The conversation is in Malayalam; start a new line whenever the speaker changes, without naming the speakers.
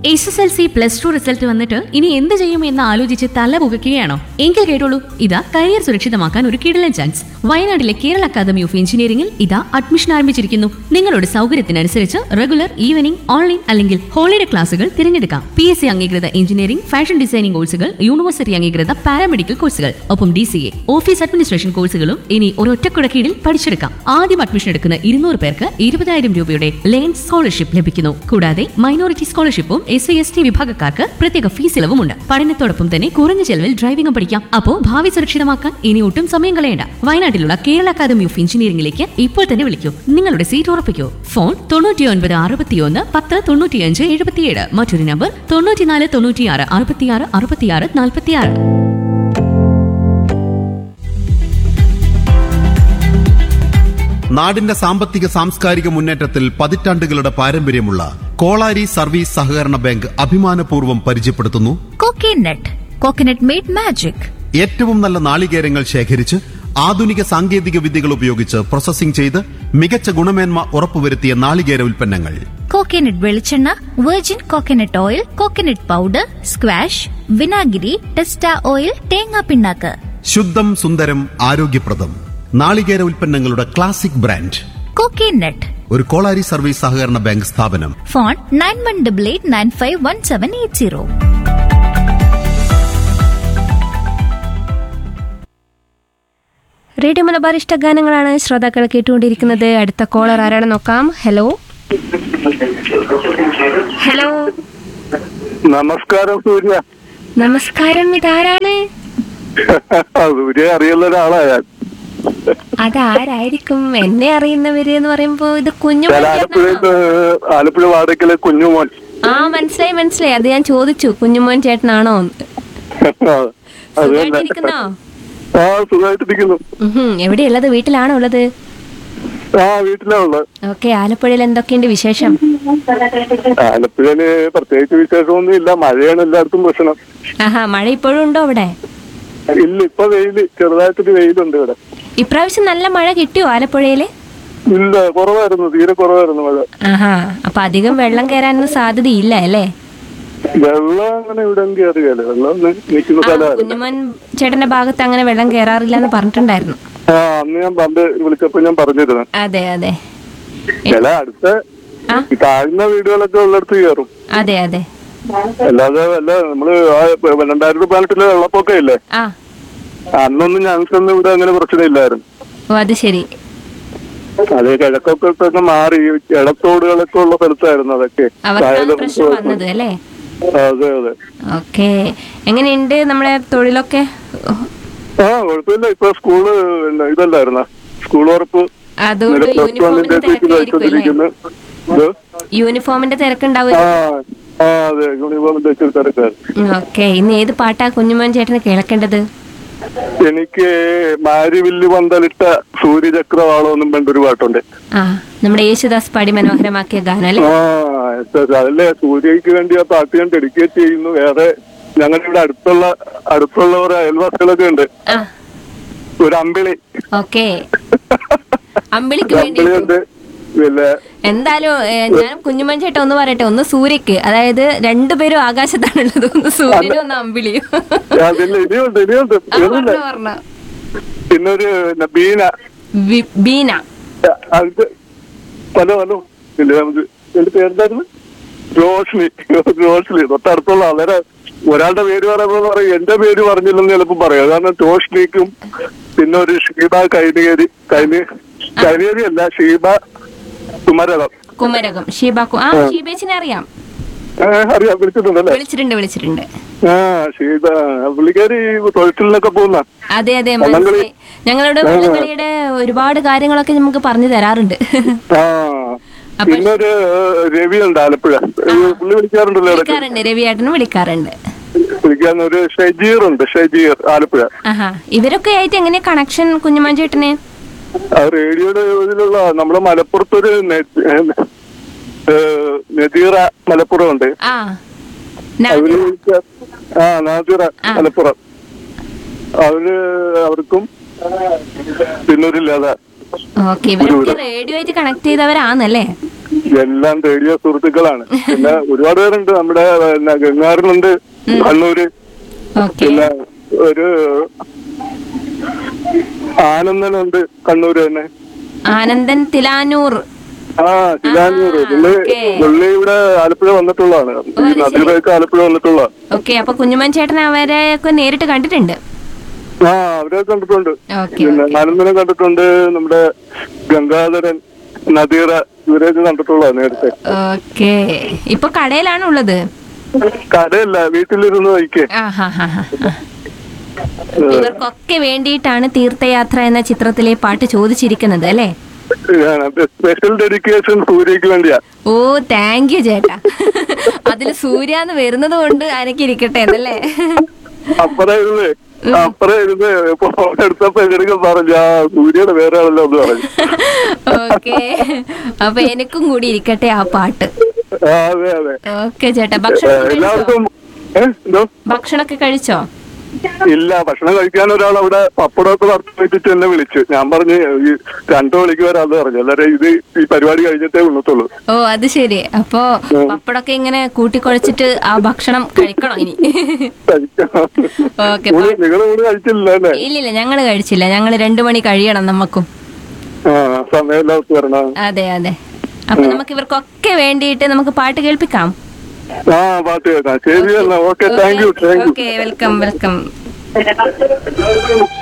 S S L C plus two result വന്നിട്ട് ഇനി എന്ത് ചെയ്യും എന്ന് ആലോചിച്ച് തല പുകയ്ക്കുകയാണോ എങ്കിൽ കേട്ടോളൂ ഇതാ കരിയർ സുരക്ഷിതമാക്കാൻ ഒരു കിടലൻ ചാൻസ് വയനാട്ടിലെ കേരള അക്കാദമി ഓഫ് എഞ്ചിനീയറിംഗിൽ ഇതാ അഡ്മിഷൻ ആരംഭിച്ചിരിക്കുന്നു നിങ്ങളുടെ സൗകര്യത്തിനനുസരിച്ച് റെഗുലർ ഈവനിംഗ് ഓൺലൈൻ അല്ലെങ്കിൽ ഹോളിഡേ ക്ലാസുകൾ തിരഞ്ഞെടുക്കാം പി എസ് സി അംഗീകൃത എഞ്ചിനീയറിംഗ് ഫാഷൻ ഡിസൈനിംഗ് കോഴ്സുകൾ യൂണിവേഴ്സിറ്റി അംഗീകൃത പാരാമെഡിക്കൽ കോഴ്സുകൾ ഒപ്പം D C A office administration കോഴ്സുകളും ഇനി ഒരൊറ്റക്കുട കീഴിൽ പഠിച്ചെടുക്കാം ആദ്യം അഡ്മിഷൻ എടുക്കുന്ന ഇരുന്നൂറ് പേർക്ക് ഇരുപതായിരം രൂപയുടെ ലേൺ സ്കോളർഷിപ്പ് ലഭിക്കുന്നു കൂടാതെ മൈനോറിറ്റി സ്കോളർഷിപ്പും എസ് സി എസ് ടി വിഭാഗക്കാർക്ക് പ്രത്യേക ഫീസ് ഇളവുമുണ്ട് പഠനത്തോടൊപ്പം തന്നെ കുറഞ്ഞ ചെലവിൽ ഡ്രൈവിംഗും പഠിക്കാം അപ്പോ ഭാവി സുരക്ഷിതമാക്കാൻ ഇനി ഒട്ടും സമയം കളയണ്ട വയനാട്ടിലുള്ള കേരള അക്കാദമി ഓഫ് എഞ്ചിനീയറിംഗിലേക്ക് ഇപ്പോൾ തന്നെ വിളിക്കൂ നിങ്ങളുടെ സീറ്റ് ഉറപ്പിക്കൂ ഫോൺ തൊണ്ണൂറ്റി ഒൻപത് അറുപത്തിയൊന്ന് പത്ത് തൊണ്ണൂറ്റിയഞ്ച് എഴുപത്തിയേഴ് മറ്റൊരു നമ്പർ തൊണ്ണൂറ്റിനാല് തൊണ്ണൂറ്റിയാറ് അറുപത്തിയാറ് അറുപത്തിയാറ് നാൽപ്പത്തിയാറ്
നാടിന്റെ സാമ്പത്തിക സാംസ്കാരിക മുന്നേറ്റത്തിൽ പതിറ്റാണ്ടുകളുടെ പാരമ്പര്യമുള്ള കോളാരി സർവീസ് സഹകരണ ബാങ്ക് അഭിമാനപൂർവ്വം പരിചയപ്പെടുത്തുന്നു
കോക്കനട്ട് കോക്കനട്ട് മെയ്ഡ് മാജിക്
ഏറ്റവും നല്ല നാളികേരങ്ങൾ ശേഖരിച്ച് ആധുനിക സാങ്കേതിക വിദ്യകൾ ഉപയോഗിച്ച് പ്രോസസ്സിംഗ് ചെയ്ത് മികച്ച ഗുണമേന്മ ഉറപ്പുവരുത്തിയ നാളികേര ഉൽപ്പന്നങ്ങൾ
കോക്കനട്ട് വെളിച്ചെണ്ണ virgin coconut oil coconut powder squash വിനാഗിരി ടെസ്റ്റ ഓയിൽ തേങ്ങാ പിണ്ണാക്ക്
ശുദ്ധം സുന്ദരം ആരോഗ്യപ്രദം നാളികേര ഉൽപ്പന്നങ്ങളുടെ ക്ലാസിക് ബ്രാൻഡ്
കോക്കനട്ട്
ഒരു കോളാരി സർവീസ് സഹകരണ ബാങ്ക് സ്ഥാപനം
phone nine one double eight nine five one seven eight zero
radio Malabar ഇഷ്ടഗാനങ്ങളാണ് ശ്രോതാക്കൾ കേട്ടുകൊണ്ടിരിക്കുന്നത് അടുത്ത കോളർ ആരാണ് നോക്കാം ഹലോ ഹലോ
നമസ്കാരം സൂര്യ
നമസ്കാരം ഇതാരാണ്
സൂര്യ അറിയുന്ന ഒരാളാ ഞാൻ
അതാരായിരിക്കും എന്നെ അറിയുന്നവര് എന്ന് പറയുമ്പോ ഇത് കുഞ്ഞു
ഞാൻ ആലപ്പുഴ ആലപ്പുഴ വാടകയിലെ കുഞ്ഞുമോൻ
ആ മനസ്സിലായി മനസ്സിലായി അത് ഞാൻ ചോദിച്ചു കുഞ്ഞുമോൻ ചേട്ടനാണോ എന്ന്
അത് തന്നെ
സുഖമായിട്ടിരിക്കുന്നോ
ആ സുഖമായിട്ടിരിക്കുന്നു
ഉഹും, എവിടെയുള്ളത് വീട്ടിലാണോ ഉള്ളത്
ആ വീട്ടിലാ ഉള്ളത്
ഓക്കെ ആലപ്പുഴയിൽ എന്തൊക്കെയുണ്ട് വിശേഷം
ആലപ്പുഴയില് പ്രത്യേകിച്ച് വിശേഷമൊന്നും ഇല്ല മഴയാണ് എല്ലായിടത്തും പ്രശ്നം
ആഹാ മഴ ഇപ്പോഴും ഉണ്ടോ അവിടെ
ഇല്ല ഇപ്പൊ വെയില് ചെറുതായിട്ടൊരു വെയിലുണ്ട് ഇവിടെ
ഇപ്രാവശ്യം നല്ല മഴ കിട്ടിയോ ആലപ്പുഴയില്
ഇല്ല കുറവായിരുന്നു തീരെ കുറവായിരുന്നു മഴ
ആഹാ അപ്പൊ അധികം വെള്ളം കയറാനൊന്നും സാധ്യതയില്ല അല്ലേ
വെള്ളം അങ്ങനെ ഇവിടെ കയറുകയല്ലേ വെള്ളം ഒന്ന് നിൽക്കുന്ന
ആ,
സ്ഥലമായിരുന്നു
കുഞ്ഞുമോൻ ചേട്ടന്റെ ഭാഗത്ത് അങ്ങനെ വെള്ളം കയറാറില്ല എന്ന് പറഞ്ഞിട്ടുണ്ടായിരുന്നു
ആ അന്ന് ഞാൻ പണ്ട് വിളിച്ചപ്പോ ഞാൻ പറഞ്ഞിരുന്നു
അതെ അതെ
ചില അടുത്ത
ആ.
ഈ താഴ്ന്ന വീടുകളൊക്കെ ഉള്ളിടത്ത് കയറും
അതെ അതെ
അല്ലാതെ വല്ല നമ്മള് ആ രണ്ടായിരത്തി പതിനെട്ടിലെ വെള്ളപ്പൊക്കം ഇല്ലേ
ആ
അന്നൊന്നും ഞങ്ങൾക്കൊന്നും ഇവിടെ അങ്ങനെ പ്രശ്നമില്ലായിരുന്നു
ഓ അത് ശരി
അത് കിഴക്കൊക്കെ തന്നെ മാറി ഈ ഇടത്തോടുകളൊക്കെ ഉള്ള സ്ഥലത്തായിരുന്നു അതൊക്കെ
അവർക്കാണ്
കായലും
പ്രശ്നം വന്നത് അല്ലേ
അതെ അതെ
ഓക്കെ എങ്ങനെയുണ്ട് നമ്മളെ തൊഴിലൊക്കെ
ആ കുഴപ്പമില്ല ഇപ്പൊ സ്കൂള് പിന്നെ ഇതല്ലായിരുന്ന സ്കൂൾ ഉറപ്പ്
അതുകൊണ്ട്
പ്ലസ് വണ്ണിന്റെ
യൂണിഫോമിന്റെ
തിരക്കിലായിക്കൊണ്ടിരിക്കുന്നു ഇത്
യൂണിഫോമിന്റെ തിരക്കുണ്ടാവും
ആ ആ അതെ യൂണിഫോമിന്റെ ഇച്ചിരി തിരക്കായിരുന്നു
ഓക്കെ ഇന്ന് ഏത് പാട്ടാ കുഞ്ഞുമോൻ ചേട്ടന് കേൾക്കേണ്ടത്
എനിക്ക് മാരിവില്ല് പന്തലിട്ട സൂര്യചക്രവാളം എന്നും വേണ്ട ഒരു പാട്ടുണ്ട്
ആ നമ്മുടെ യേശുദാസ് പാടി മനോഹരമാക്കിയ ഗാനം അല്ലേ
ആ എസ് അതല്ലേ സൂര്യക്ക് വേണ്ടി ആ പാട്ട് ഞാൻ ഡെഡിക്കേറ്റ് ചെയ്യുന്നു വേറെ ഞങ്ങളുടെ ഇവിടെ അടുത്തുള്ള അടുത്തുള്ള ഒരു അയൽവാസികളൊക്കെ ഉണ്ട്
ആ
ഒരു അമ്പിളി
ഓക്കെ അമ്പിളിക്ക്
ഒരു
വേണ്ടി
അമ്പിളി ഉണ്ട് പിന്നെ
എന്തായാലും ഏ, ഞാൻ കുഞ്ഞുമൻ ചേട്ടൻ ഒന്ന് പറയട്ടെ ഒന്ന് സൂര്യക്ക് അതായത് രണ്ടുപേരും ആകാശത്താണുള്ളത് ഒന്ന് സൂര്യനും ഒന്ന് അമ്പിളിയും
അതില്ല ഇനിയുണ്ട് ഇനിയുണ്ട്
ആ,
ഇനിയുണ്ട്
പറഞ്ഞോ, പറഞ്ഞോ.
പിന്നെ ഒരു പിന്നെ ബീന
ബി- ബീന
അത് ഹലോ ഹലോ ഇല്ല നമുക്ക് എന്റെ പേരെന്തായിരുന്നു റോഷ്നി റോഷ്നി തൊട്ടടുത്തുള്ള വളരെ ഒരാളുടെ പേര് പറയുമ്പോൾ പറയും എന്റെ പേര് പറഞ്ഞില്ലെന്ന് ചിലപ്പോൾ പറയാം കാരണം റോഷ്നിക്കും പിന്നെ ഒരു ഷീബ കൈനകേരി കൈനി കൈനകേരി അല്ല ഷീബ കുമരകം
കുമരകം ഷീബ കു- ആ ഷീബേച്ചിനെ അറിയാം
ഏ, അറിയാം വിളിച്ചിട്ടുണ്ടല്ലേ
വിളിച്ചിട്ടുണ്ട് വിളിച്ചിട്ടുണ്ട്
ആ ഷീബ പുള്ളിക്കാരി തൊഴിലിനൊക്കെ പോകുന്ന
അതെ അതെ
വള്ളംകളി.
മനസ്സിലായി ഞങ്ങളുടെ വള്ളംകളിയുടെ ഒരുപാട് കാര്യങ്ങളൊക്കെ നമുക്ക് പറഞ്ഞു തരാറുണ്ട്
ആ
അപ്പൊ
പിന്നെ ഒരു രവി ഉണ്ട് ആലപ്പുഴ പുള്ളി വിളിക്കാറുണ്ടല്ലോ ഇടയ്ക്ക്
വിളിക്കാറുണ്ട് രവിയേട്ടനും വിളിക്കാറുണ്ട്
വിളിക്കാൻ ഒരു ഷെജീർ ഉണ്ട് ഷെജീർ ആലപ്പുഴ
ആഹാ ഇവരൊക്കെ ആയിട്ട് എങ്ങനെയാ കണക്ഷൻ കുഞ്ഞുമാൻ ചേട്ടന്
ആ റേഡിയോയുടെ ഇതിലുള്ള നമ്മളെ മലപ്പുറത്തൊരു നെ- ഏ, നദീറ മലപ്പുറം ഉണ്ട്
ആ
അവര്
നാദിറ.
വിളിച്ച- ആ നാദിറ
ആ.
മലപ്പുറം അവര് അവർക്കും പിന്നൊരു ലത
ഓക്കെ ഇവരൊക്കെ റേഡിയോ ആയിട്ട് കണക്ട് ചെയ്തവരാന്നല്ലേ
എല്ലാം തേടിയ സുഹൃത്തുക്കളാണ് പിന്നെ ഒരുപാട് പേരുണ്ട് നമ്മുടെ പിന്നെ ഗംഗാറിനുണ്ട് കണ്ണൂര്
ഓക്കെ
പിന്നെ ഒരു ആനന്ദനുണ്ട് കണ്ണൂര് തന്നെ
ആനന്ദൻ തിലാനൂർ
ആ ശിലാനൂര്
ആ,
പുള്ളി
ഓക്കേ.
പുള്ളി ഇവിടെ ആലപ്പുഴ വന്നിട്ടുള്ളതാണ് ഈ നദിയിലേക്ക് ആലപ്പുഴ വന്നിട്ടുള്ള
ഓക്കെ അപ്പൊ കുഞ്ഞുമൻ ചേട്ടൻ അവരെ ഒക്കെ നേരിട്ട് കണ്ടിട്ടുണ്ട്
ആ അവരെ കണ്ടിട്ടുണ്ട്
ഓക്കേ,
പിന്നെ
ഓക്കേ.
ആനന്ദനെ കണ്ടിട്ടുണ്ട് നമ്മുടെ ഗംഗാധരൻ നദീറ ഇവരെയൊക്കെ കണ്ടിട്ടുള്ള നേരത്തെ
ഓക്കെ ഇപ്പൊ കടയിലാണ് ഉള്ളത്
കടയല്ല വീട്ടിലിരുന്ന് വയ്ക്കേ
ആഹാഹാഹാ. ഇവർക്കൊക്കെ വേണ്ടിയിട്ടാണ് തീർത്ഥയാത്ര എന്ന ചിത്രത്തിലെ പാട്ട് ചോദിച്ചിരിക്കുന്നത് അല്ലേ
സ്പെഷ്യൽ ഡെഡിക്കേഷൻ സൂര്യക്ക് വേണ്ടിയാ
ഓ താങ്ക് യു ചേട്ടാ അതിൽ സൂര്യാന്ന് വരുന്നത് കൊണ്ട് അനക്കിരിക്കട്ടെ എന്നല്ലേ
അപ്പറ ഇരുന്ന് അപ്പറ ഇരുന്ന് ഫോൺ എടുത്തപ്പോ എങ്ങനെയൊക്കെ പറഞ്ഞു ആ സൂര്യയുടെ വേറെ ആണല്ലോ എന്ന് പറഞ്ഞു
ഓക്കെ അപ്പൊ എനിക്കും കൂടി ഇരിക്കട്ടെ ആ പാട്ട്
ആ, അതെ അതെ
ഓക്കെ ചേട്ടാ
ഏ,
ഭക്ഷണം കഴിച്ചോ
എല്ലാവർക്കും ഏ, എന്തോ
ഭക്ഷണമൊക്കെ കഴിച്ചോ
ഇല്ല ഭക്ഷണം കഴിക്കാൻ ഒരാൾ അവിടെ പപ്പടമൊക്കെ വറുത്ത് വെച്ചിട്ട് എന്നെ വിളിച്ചു ഞാൻ പറഞ്ഞു ഈ രണ്ടു മണിക്ക് വരാന്ന് പറഞ്ഞു എല്ലാരും ഇത് ഈ പരിപാടി കഴിഞ്ഞിട്ടേ ഉള്ളത്തുള്ളൂ
ഓ അത് ശരി അപ്പോ പപ്പടൊക്കെ ഇങ്ങനെ കൂട്ടിക്കുഴച്ചിട്ട് ആ ഭക്ഷണം കഴിക്കണം ഇനി ഓക്കെ
നിങ്ങൾ ഊണ് കഴിച്ചില്ല അല്ലേ
ഇല്ലില്ല ഞങ്ങള് കഴിച്ചില്ല ഞങ്ങള് രണ്ടു മണി കഴിയണം നമുക്കും
ആ സമയമില്ലാത്ത വരണം
അതെ അതെ അപ്പൊ നമുക്ക് ഇവർക്കൊക്കെ വേണ്ടിയിട്ട് നമുക്ക് പാട്ട് കേൾപ്പിക്കാം
ആ പാട്ട് കേൾക്കാം ശരി എന്നാ okay thank you thank you
okay welcome welcome